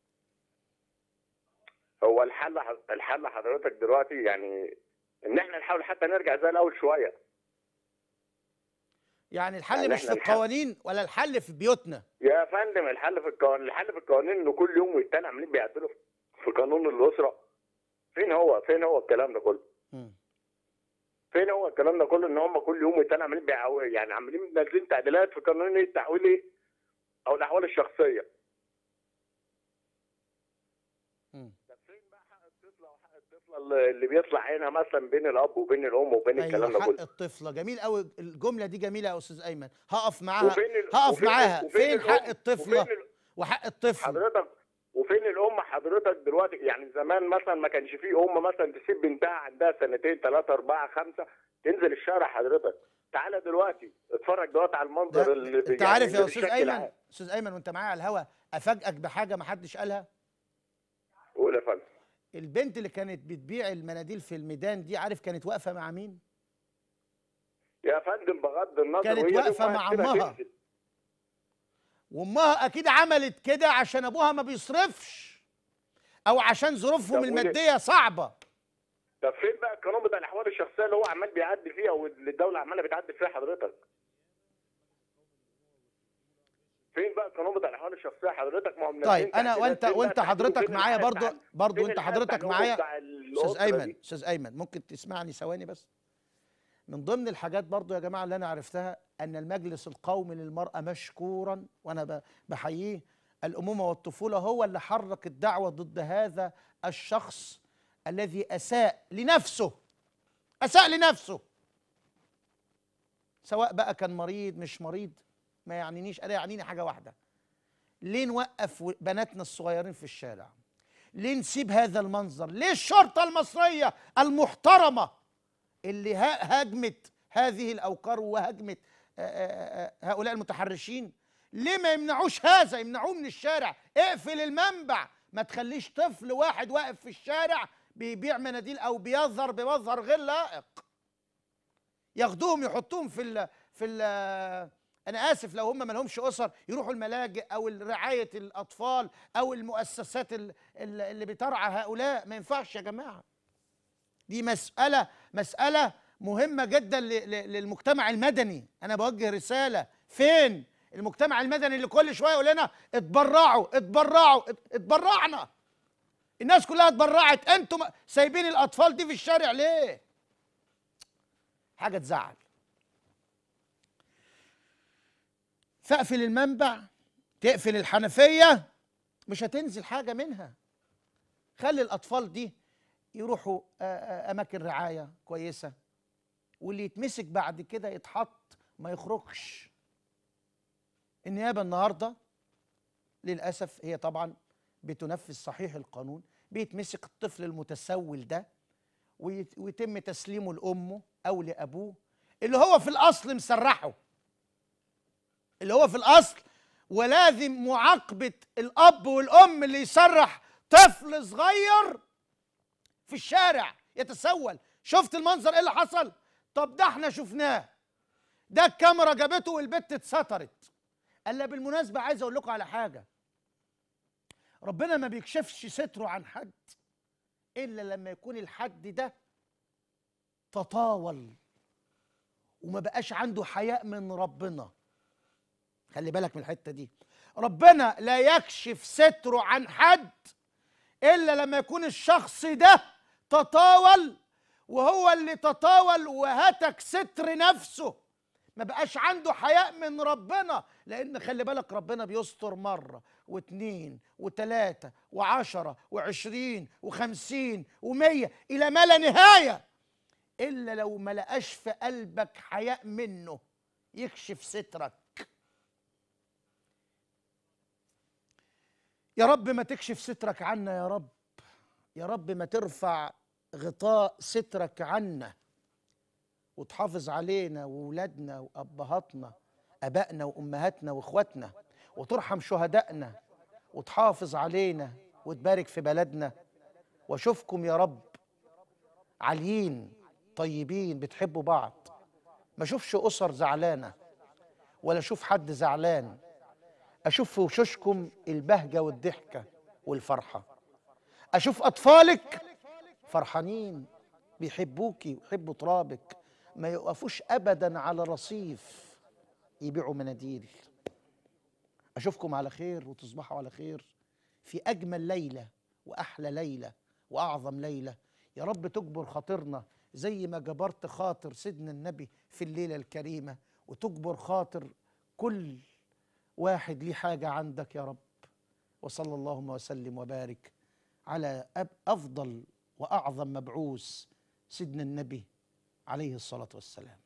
هو الحل ح- الحل حضرتك دلوقتي يعني ان احنا نحاول حتى نرجع زي الاول شويه يعني الحل يعني مش في إحنا الحل- القوانين ولا الحل في بيوتنا يا فندم الحل في القوانين الحل في القوانين انه كل يوم والتاني عاملين بيعدلوا في قانون الاسره فين هو فين هو الكلام ده كله مم. فين هو الكلام ده كله ان هم كل يوم والتاني عاملين بيعو... يعني عاملين منزلين تعديلات في قانون التحويل او الاحوال الشخصيه مم. طب فين بقى حق الطفله وحق الطفله اللي- اللي بيطلع هنا مثلا بين الاب وبين الام وبين الكلام ايوه ده حق كله الطفله جميل قوي الجمله دي جميله يا استاذ ايمن هقف معاها وفين ال- هقف وفين- معاها وفين فين الأم؟ حق الطفله وفين ال- وحق الطفل حضرتك وفين الام حضرتك دلوقتي يعني زمان مثلا ما كانش فيه ام مثلا تسيب بنتها عندها سنتين ثلاثه اربعه خمسه تنزل الشارع حضرتك تعالى دلوقتي اتفرج دلوقتي على المنظر ده اللي انت يعني عارف يا اللي استاذ بالشكل ايمن العام. استاذ ايمن وانت معايا على الهوا افاجئك بحاجه ما حدش قالها قول يا فندم البنت اللي كانت بتبيع المناديل في الميدان دي عارف كانت واقفه مع مين يا فندم بغض النظر كانت وهي ليه واقفة واحد مع كده أمها. تنزل. وامها اكيد عملت كده عشان ابوها ما بيصرفش او عشان ظروفهم طب وليه؟ الماديه صعبه طب فين بقى القانون بتاع الاحوال الشخصيه اللي هو عمال بيعدي فيها واللي الدوله عماله بتعدي فيها حضرتك فين بقى القانون بتاع الاحوال الشخصيه حضرتك ما هو منزلين طيب انا تعديلات. وانت فين بقى وانت التعديل حضرتك وفين معايا الحق برضو بتاع- برضو فين انت الحق بتاع حضرتك الأم معايا بتاع استاذ الأسرة ايمن دي؟ استاذ ايمن ممكن تسمعني ثواني بس من ضمن الحاجات برضو يا جماعه اللي انا عرفتها ان المجلس القومي للمراه مشكورا وانا ب- بحييه الامومه والطفوله هو اللي حرك الدعوه ضد هذا الشخص الذي اساء لنفسه اساء لنفسه سواء بقى كان مريض مش مريض ما يعنينيش انا يعنيني حاجه واحده ليه نوقف و- بناتنا الصغيرين في الشارع ليه نسيب هذا المنظر ليه الشرطه المصريه المحترمه اللي ها- هاجمت هذه الاوقار وهاجمت آه، آه، آه، هؤلاء المتحرشين ليه ما يمنعوش هذا يمنعوه من الشارع اقفل المنبع ما تخليش طفل واحد واقف في الشارع بيبيع مناديل او بيظهر بمظهر غير لائق ياخدوهم يحطوهم في ال في ال انا اسف لو هم ما لهمش اسر يروحوا الملاجئ او رعايه الاطفال او المؤسسات ال- ال- اللي بترعى هؤلاء ما ينفعش يا جماعه دي مساله مساله مهمه جدا ل- ل- للمجتمع المدني انا بوجه رساله فين المجتمع المدني اللي كل شويه يقول لنا اتبرعوا اتبرعوا ات- اتبرعنا الناس كلها اتبرعت انتم سايبين الاطفال دي في الشارع ليه حاجه تزعل فاقفل المنبع تقفل الحنفيه مش هتنزل حاجه منها خلي الاطفال دي يروحوا آه، آه، اماكن رعايه كويسه واللي يتمسك بعد كده يتحط ما يخرجش النيابه النهارده للاسف هي طبعا بتنفذ صحيح القانون بيتمسك الطفل المتسول ده ويت- ويتم تسليمه لامه او لابوه اللي هو في الاصل مسرحه اللي هو في الاصل ولازم معاقبه الاب والام اللي يسرح طفل صغير في الشارع يتسول شفت المنظر ايه اللي حصل طب ده احنا شفناه ده الكاميرا جابته والبت اتسترت الا بالمناسبه عايز اقول لكم على حاجه ربنا ما بيكشفش ستره عن حد الا لما يكون الحد ده تطاول وما بقاش عنده حياء من ربنا خلي بالك من الحته دي ربنا لا يكشف ستره عن حد الا لما يكون الشخص ده تطاول وهو اللي تطاول وهتك ستر نفسه ما بقاش عنده حياء من ربنا لان خلي بالك ربنا بيستر مره واتنين وتلاته وعشره وعشرين وخمسين ومية الى ما لا نهايه الا لو ما لقاش في قلبك حياء منه يكشف سترك يا رب ما تكشف سترك عنا يا رب يا رب ما ترفع غطاء سترك عنا وتحافظ علينا وولادنا وابهاتنا ابائنا وامهاتنا واخواتنا وترحم شهدائنا وتحافظ علينا وتبارك في بلدنا واشوفكم يا رب عاليين طيبين بتحبوا بعض ما اشوفش اسر زعلانه ولا اشوف حد زعلان اشوف في وشوشكم البهجه والضحكه والفرحه اشوف اطفالك فرحانين بيحبوكي ويحبوا ترابك ما يقفوش ابدا على رصيف يبيعوا مناديل اشوفكم على خير وتصبحوا على خير في اجمل ليله واحلى ليله واعظم ليله يا رب تجبر خاطرنا زي ما جبرت خاطر سيدنا النبي في الليلة الكريمة وتجبر خاطر كل واحد ليه حاجة عندك يا رب وصلى اللهم وسلم وبارك على أب أفضل وأعظم مبعوث سيدنا النبي عليه الصلاة والسلام